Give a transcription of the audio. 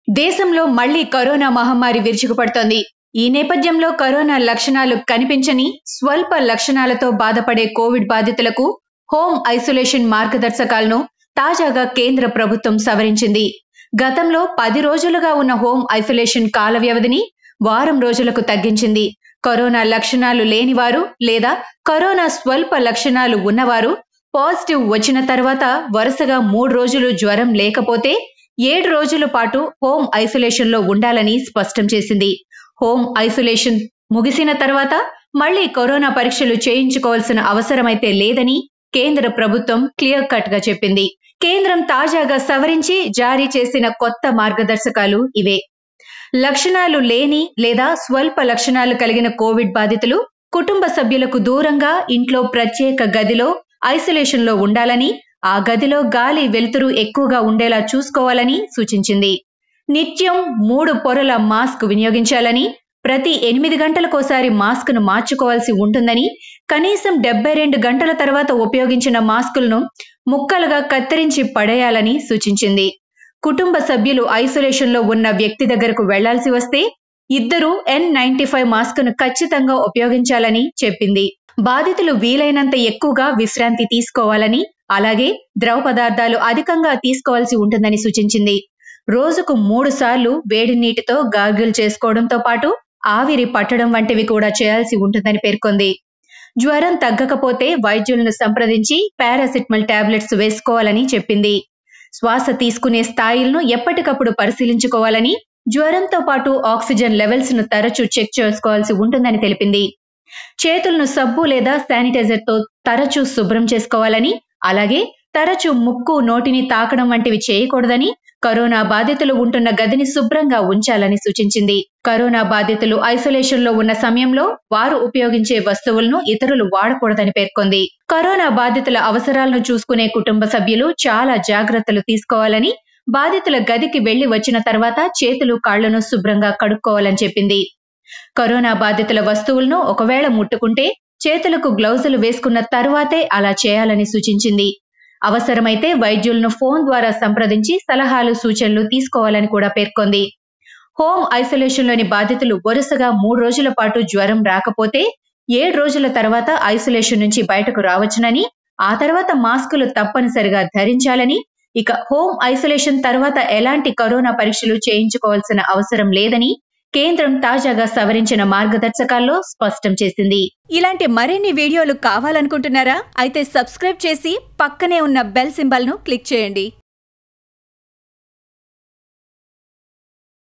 దేశంలో మళ్లీ కరోనా మహమ్మారి విరుచుకుపడుతోంది ఈ నేపథ్యంలో కరోనా లక్షణాలు కనిపించని స్వల్ప లక్షణాలతో బాధపడే కోవిడ్ బాధితులకు హోం ఐసోలేషన్ మార్గదర్శకాలను తాజాగా కేంద్ర ప్రభుత్వం సవరించింది గతంలో పది రోజులుగా ఉన్న హోం ఐసోలేషన్ కాల వ్యవధిని వారం రోజులకు తగ్గించింది కరోనా లక్షణాలు లేనివారు లేదా కరోనా స్వల్ప లక్షణాలు ఉన్నవారు పాజిటివ్ వచ్చిన తర్వాత వరుసగా మూడు రోజులు జ్వరం లేకపోతే ఏడు రోజుల పాటు హోం ఐసోలేషన్ లో ఉండాలని స్పష్టం చేసింది హోం ఐసోలేషన్ ముగిసిన తర్వాత మళ్లీ కరోనా పరీక్షలు చేయించుకోవాల్సిన అవసరమైతే లేదని కేంద్ర ప్రభుత్వం క్లియర్ కట్ గా చెప్పింది కేంద్రం తాజాగా సవరించి జారీ చేసిన కొత్త మార్గదర్శకాలు ఇవే లక్షణాలు లేని లేదా స్వల్ప లక్షణాలు కలిగిన కోవిడ్ బాధితులు కుటుంబ సభ్యులకు దూరంగా ఇంట్లో ప్రత్యేక గదిలో ఐసోలేషన్ లో ఉండాలని ఆ గదిలో గాలి వెలుతురు ఎక్కువగా ఉండేలా చూసుకోవాలని సూచించింది నిత్యం మూడు పొరల మాస్క్ వినియోగించాలని ప్రతి ఎనిమిది గంటలకోసారి మాస్క్ ను మార్చుకోవాల్సి ఉంటుందని కనీసం డెబ్బై రెండు గంటల తర్వాత ఉపయోగించిన మాస్కులను ముక్కలుగా కత్తిరించి పడేయాలని సూచించింది కుటుంబ సభ్యులు ఐసోలేషన్ లో ఉన్న వ్యక్తి దగ్గరకు వెళ్లాల్సి వస్తే ఇద్దరు ఎన్ నైన్టీ ఫైవ్ మాస్క్ ను ఖచ్చితంగా ఉపయోగించాలని చెప్పింది బాధితులు వీలైనంత ఎక్కువగా విశ్రాంతి తీసుకోవాలని అలాగే ద్రవ పదార్థాలు అధికంగా తీసుకోవాల్సి ఉంటుందని సూచించింది రోజుకు మూడు సార్లు వేడి నీటితో గార్గిల్ చేసుకోవడంతో పాటు ఆవిరి పట్టడం వంటివి కూడా చేయాల్సి ఉంటుందని పేర్కొంది జ్వరం తగ్గకపోతే వైద్యులను సంప్రదించి పారాసిటమల్ టాబ్లెట్స్ వేసుకోవాలని చెప్పింది శ్వాస తీసుకునే స్థాయిలను ఎప్పటికప్పుడు పరిశీలించుకోవాలని జ్వరంతో పాటు ఆక్సిజన్ లెవెల్స్ ను తరచూ చెక్ చేసుకోవాల్సి ఉంటుందని తెలిపింది చేతులను సబ్బు లేదా శానిటైజర్ తో తరచూ శుభ్రం చేసుకోవాలని అలాగే తరచూ ముక్కు నోటిని తాకడం వంటివి చేయకూడదని కరోనా బాధితులు ఉంటున్న గదిని శుభ్రంగా ఉంచాలని సూచించింది కరోనా బాధితులు ఐసోలేషన్ లో ఉన్న సమయంలో వారు ఉపయోగించే వస్తువులను ఇతరులు వాడకూడదని పేర్కొంది కరోనా బాధితుల అవసరాలను చూసుకునే కుటుంబ సభ్యులు చాలా జాగ్రత్తలు తీసుకోవాలని బాధితుల గదికి వెళ్లి వచ్చిన తర్వాత చేతులు కాళ్లను శుభ్రంగా కడుక్కోవాలని చెప్పింది కరోనా బాధితుల వస్తువులను ఒకవేళ ముట్టుకుంటే చేతులకు గ్లౌజులు వేసుకున్న తరువాతే అలా చేయాలని సూచించింది అవసరమైతే వైద్యులను ఫోన్ ద్వారా సంప్రదించి సలహాలు సూచనలు తీసుకోవాలని కూడా పేర్కొంది హోం ఐసోలేషన్ లోని బాధితులు వరుసగా మూడు రోజుల పాటు జ్వరం రాకపోతే ఏడు రోజుల తర్వాత ఐసోలేషన్ నుంచి బయటకు రావచ్చునని ఆ తర్వాత మాస్కులు తప్పనిసరిగా ధరించాలని ఇక హోం ఐసోలేషన్ తర్వాత ఎలాంటి కరోనా పరీక్షలు చేయించుకోవాల్సిన అవసరం లేదని కేంద్రం తాజాగా సవరించిన మార్గదర్శకాల్లో స్పష్టం చేసింది ఇలాంటి మరిన్ని వీడియోలు కావాలనుకుంటున్నారా అయితే సబ్స్క్రైబ్ చేసి పక్కనే ఉన్న బెల్ సింబల్ను క్లిక్ చేయండి